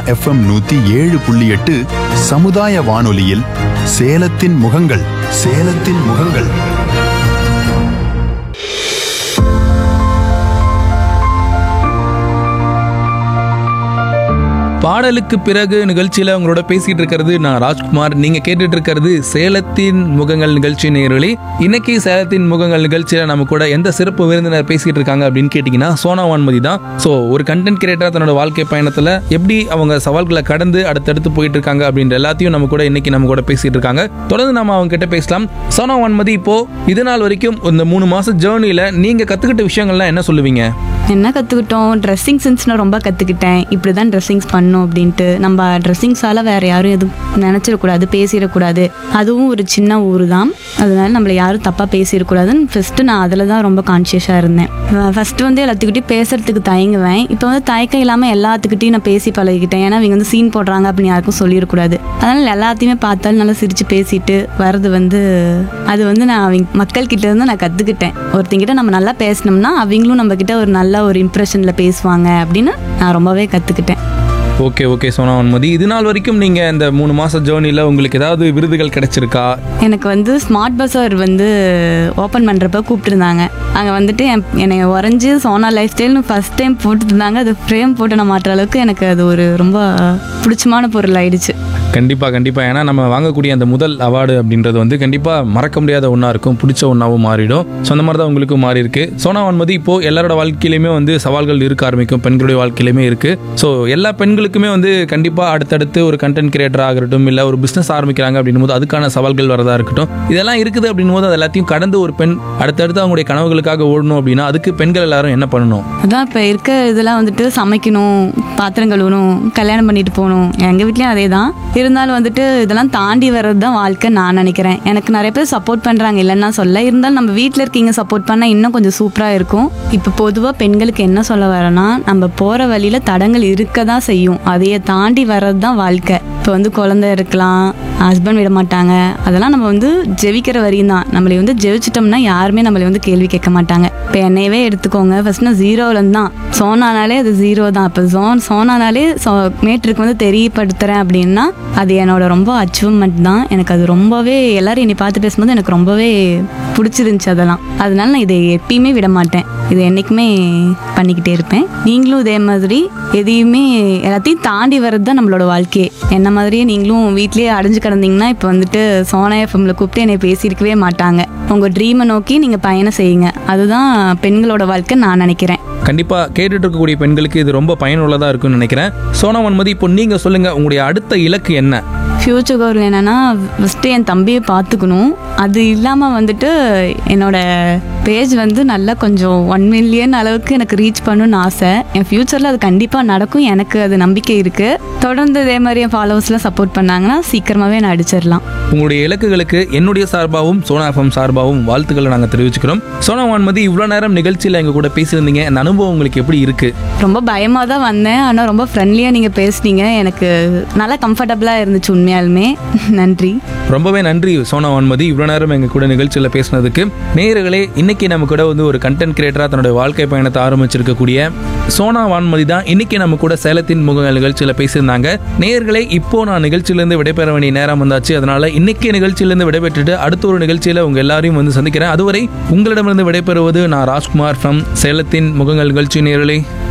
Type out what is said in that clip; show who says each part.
Speaker 1: FM நூத்தி ஏழு புள்ளி எட்டு சமுதாய வானொலியில் சேலத்தின் முகங்கள் சேலத்தின் முகங்கள்
Speaker 2: பாடலுக்கு பிறகு நிகழ்ச்சியில உங்களோட பேசிட்டு இருக்கிறது நான் ராஜ்குமார் நீங்க கேட்டுட்டு இருக்கிறது சேலத்தின் முகங்கள் நிகழ்ச்சி நேயர்களே இன்னைக்கு சேலத்தின் முகங்கள் நிகழ்ச்சியில நம்ம கூட எந்த சிறப்பு விருந்தினர் பேசிட்டு இருக்காங்க அப்படின்னு கேட்டீங்கன்னா சோனா வான்மதி தான் ஸோ ஒரு கண்டென்ட் கிரியேட்டர் தன்னோட வாழ்க்கை பயணத்துல எப்படி அவங்க சவால்களை கடந்து அடுத்தடுத்து போயிட்டு இருக்காங்க அப்படின்ற எல்லாத்தையும் நம்ம கூட இன்னைக்கு நம்ம கூட பேசிட்டு இருக்காங்க தொடர்ந்து நம்ம அவங்க கிட்ட பேசலாம் சோனா வான்மதி இப்போ இது நாள் வரைக்கும் இந்த மூணு மாசம் ஜேர்னில நீங்க கத்துக்கிட்ட விஷயங்கள்லாம் என்ன சொல்லுவீங்க
Speaker 3: என்ன கற்றுக்கிட்டோம் ட்ரெஸ்ஸிங் சென்ஸ் நான் ரொம்ப கற்றுக்கிட்டேன் இப்படி தான் ட்ரெஸ்ஸிங்ஸ் பண்ணணும் அப்படின்ட்டு நம்ம ட்ரெஸ்ஸிங்ஸால் வேறு யாரும் எதுவும் நினச்சிடக்கூடாது பேசிடக்கூடாது அதுவும் ஒரு சின்ன ஊர் தான் அதனால நம்மளை யாரும் தப்பாக பேசிடக்கூடாதுன்னு ஃபஸ்ட்டு நான் அதில் தான் ரொம்ப கான்ஷியஸாக இருந்தேன் ஃபஸ்ட்டு வந்து எல்லாத்துக்கிட்டையும் பேசுறதுக்கு தயங்குவேன் இப்போ வந்து தயக்கம் இல்லாமல் எல்லாத்துக்கிட்டையும் நான் பேசி பழகிக்கிட்டேன் ஏன்னா அவங்க வந்து சீன் போடுறாங்க அப்படின்னு யாருக்கும் சொல்லிடக்கூடாது அதனால் எல்லாத்தையுமே பார்த்தாலும் நல்லா சிரித்து பேசிட்டு வர்றது வந்து அது வந்து நான் அவங்க மக்கள்கிட்ட இருந்து நான் கற்றுக்கிட்டேன் ஒருத்தங்கிட்ட நம்ம நல்லா பேசினோம்னா அவங்களும் நம்ம கிட்ட ஒரு நல்ல ஒரு இம்ப்ரெஷனில் பேசுவாங்க அப்படின்னு நான் ரொம்பவே கற்றுக்கிட்டேன்
Speaker 2: ஓகே ஓகே சோனா வன்மதி இது நாள் வரைக்கும் நீங்க இந்த மூணு மாச ஜேர்னில உங்களுக்கு ஏதாவது விருதுகள் கிடைச்சிருக்கா
Speaker 3: எனக்கு வந்து ஸ்மார்ட் பஸார் வந்து ஓப்பன் பண்ணுறப்ப கூப்பிட்டுருந்தாங்க அங்கே வந்துட்டு என் என்னை உறைஞ்சி சோனா லைஃப் ஸ்டைல்னு ஃபஸ்ட் டைம் போட்டுருந்தாங்க அது ஃப்ரேம் போட்டு நான் மாட்டுற அளவுக்கு எனக்கு அது ஒரு ரொம்ப பிடிச்சமான பொருள் ஆயிடுச்சு
Speaker 2: கண்டிப்பா கண்டிப்பா ஏன்னா நம்ம வாங்கக்கூடிய அந்த முதல் அவார்டு அப்படின்றது வந்து கண்டிப்பா மறக்க முடியாத ஒன்றா இருக்கும் பிடிச்ச ஒன்றாவும் மாறிடும் ஸோ அந்த மாதிரி தான் உங்களுக்கும் மாறி இருக்கு சோனா வன்மதி இப்போ எல்லாரோட வாழ்க்கையிலுமே வந்து சவால்கள் இருக்க ஆரம்பிக்கும் பெண்களுடைய வாழ்க்கையிலுமே இருக்கு ஸோ எல்லா பெண்களுக்குமே வந்து கண்டிப்பா அடுத்தடுத்து ஒரு கண்டென்ட் கிரியேட்டர் ஆகட்டும் இல்லை ஒரு பிஸ்னஸ் ஆரம்பிக்கிறாங்க அப்படின்னும் போது அதுக்கான சவால்கள் வரதா இருக்கட்டும் இதெல்லாம் இருக்குது அப்படின்னும் போது அது எல்லாத்தையும் கடந்து ஒரு பெண் அடுத்தடுத்து அவங்களுடைய கனவுகளுக்காக ஓடணும் அப்படின்னா அதுக்கு பெண்கள் எல்லாரும் என்ன பண்ணணும்
Speaker 3: அதான் இப்போ இருக்க இதெல்லாம் வந்துட்டு சமைக்கணும் பாத்திரம் கழுவணும் கல்யாணம் பண்ணிட்டு போகணும் எங்கள் வீட்லேயும் அதே தான் இருந்தாலும் வந்துட்டு இதெல்லாம் தாண்டி வர்றது தான் வாழ்க்கை நான் நினைக்கிறேன் எனக்கு நிறைய பேர் சப்போர்ட் பண்ணுறாங்க இல்லைன்னா சொல்ல இருந்தாலும் நம்ம வீட்டில் இருக்கீங்க சப்போர்ட் பண்ணால் இன்னும் கொஞ்சம் சூப்பராக இருக்கும் இப்போ பொதுவாக பெண்களுக்கு என்ன சொல்ல வரேன்னா நம்ம போகிற வழியில் தடங்கள் இருக்க தான் செய்யும் அதையே தாண்டி வர்றது தான் வாழ்க்கை இப்போ வந்து குழந்தை இருக்கலாம் ஹஸ்பண்ட் விட மாட்டாங்க அதெல்லாம் நம்ம வந்து ஜெபிக்கிற வரையும் தான் நம்மளை வந்து ஜெயிச்சிட்டோம்னா யாருமே நம்மளை வந்து கேள்வி கேட்க மாட்டாங்க இப்போ என்னையவே எடுத்துக்கோங்க ஃபர்ஸ்ட் நான் ஜீரோலேருந்து தான் சோனானாலே அது ஜீரோ தான் இப்போ ஜோன் சோனானாலே சோ மேட்ருக்கு வந்து தெரியப்படுத்துகிறேன் அப்படின்னா அது என்னோட ரொம்ப அச்சீவ்மெண்ட் தான் எனக்கு அது ரொம்பவே எல்லாரும் என்னை பார்த்து பேசும்போது எனக்கு ரொம்பவே பிடிச்சிருந்துச்சு அதெல்லாம் அதனால நான் இதை எப்பயுமே விட மாட்டேன் இது என்றைக்குமே பண்ணிக்கிட்டே இருப்பேன் நீங்களும் இதே மாதிரி எதையுமே எல்லாத்தையும் தாண்டி வர்றது தான் நம்மளோட வாழ்க்கையே என்ன மாதிரியே நீங்களும் வீட்லயே அடைஞ்சு கிடந்தீங்கன்னா இப்போ வந்துட்டு சோனா எஃப்எம்ல கூப்பிட்டு என்னை பேசியிருக்கவே மாட்டாங்க உங்கள் ட்ரீமை நோக்கி நீங்கள் பயணம் செய்யுங்க அதுதான் பெண்களோட வாழ்க்கை நான் நினைக்கிறேன்
Speaker 2: கண்டிப்பா கேட்டுட்டு இருக்கக்கூடிய பெண்களுக்கு இது ரொம்ப பயனுள்ளதா இருக்கும்னு நினைக்கிறேன் சோனா வன்மதி இப்போ நீங்க சொல்லுங்க உங்களுடைய அடுத்த இலக்கு என்ன
Speaker 3: ஃப்யூச்சர் கோல் என்னன்னா ஃபஸ்ட்டு என் தம்பியை பார்த்துக்கணும் அது இல்லாமல் வந்துட்டு என்னோட பேஜ் வந்து நல்லா கொஞ்சம் ஒன் மில்லியன் அளவுக்கு எனக்கு ரீச் பண்ணணும்னு ஆசை என் ஃப்யூச்சரில் அது கண்டிப்பாக நடக்கும் எனக்கு அது நம்பிக்கை இருக்குது தொடர்ந்து இதே மாதிரி என் ஃபாலோவர்ஸ்லாம் சப்போர்ட் பண்ணாங்கன்னா சீக்கிரமாகவே நான் அடிச்சிடலாம்
Speaker 2: உங்களுடைய இலக்குகளுக்கு என்னுடைய சார்பாகவும் சோனா எஃப்எம் சார்பாகவும் வாழ்த்துக்களை நாங்கள் தெரிவிச்சுக்கிறோம் சோனா வான்மதி இவ்வளோ நேரம் நிகழ்ச்சியில் எங்க கூட பேசியிருந்தீங்க அந்த அனுபவம் உங்களுக்கு எப்படி இருக்கு
Speaker 3: ரொம்ப பயமாக தான் வந்தேன் ஆனால் ரொம்ப ஃப்ரெண்ட்லியாக நீங்கள் பேசுனீங்க எனக்கு நல்லா கம்ஃபர்டபுளாக இருந்துச்சு உண்மையாலுமே நன்றி
Speaker 2: ரொம்பவே நன்றி சோனா வான்மதி இவ்வளோ நேரம் எங்க கூட நிகழ்ச்சியில் பேசினதுக்கு நேயர்களே இன்னைக்கு நம்ம கூட வந்து ஒரு கண்டென்ட் கிரியேட்டராக தன்னுடைய வாழ்க்கை பயணத்தை ஆரம்பிச்சிருக்கக்கூடிய சோனா வான்மதி தான் இன்னைக்கு நம்ம கூட சேலத்தின் முக நிகழ்ச்சியில் பேசியிருந்தாங்க நேயர்களே இப்போ நான் நிகழ்ச்சியிலேருந்து விடைபெற வேண்டிய நேரம் வந்தாச்சு அதனால இன்னைக்கு நிகழ்ச்சியிலேருந்து விடைபெற்றுட்டு அடுத்த ஒரு நிகழ்ச்சியில் உங்க எல்லாரையும் வந்து சந்திக்கிறேன் அதுவரை உங்களிடமிருந்து விடைபெறுவது நான் ராஜ்குமார் ஃப்ரம் சேலத்தின் முகங்கள் நிகழ்ச்சி நேயர்களே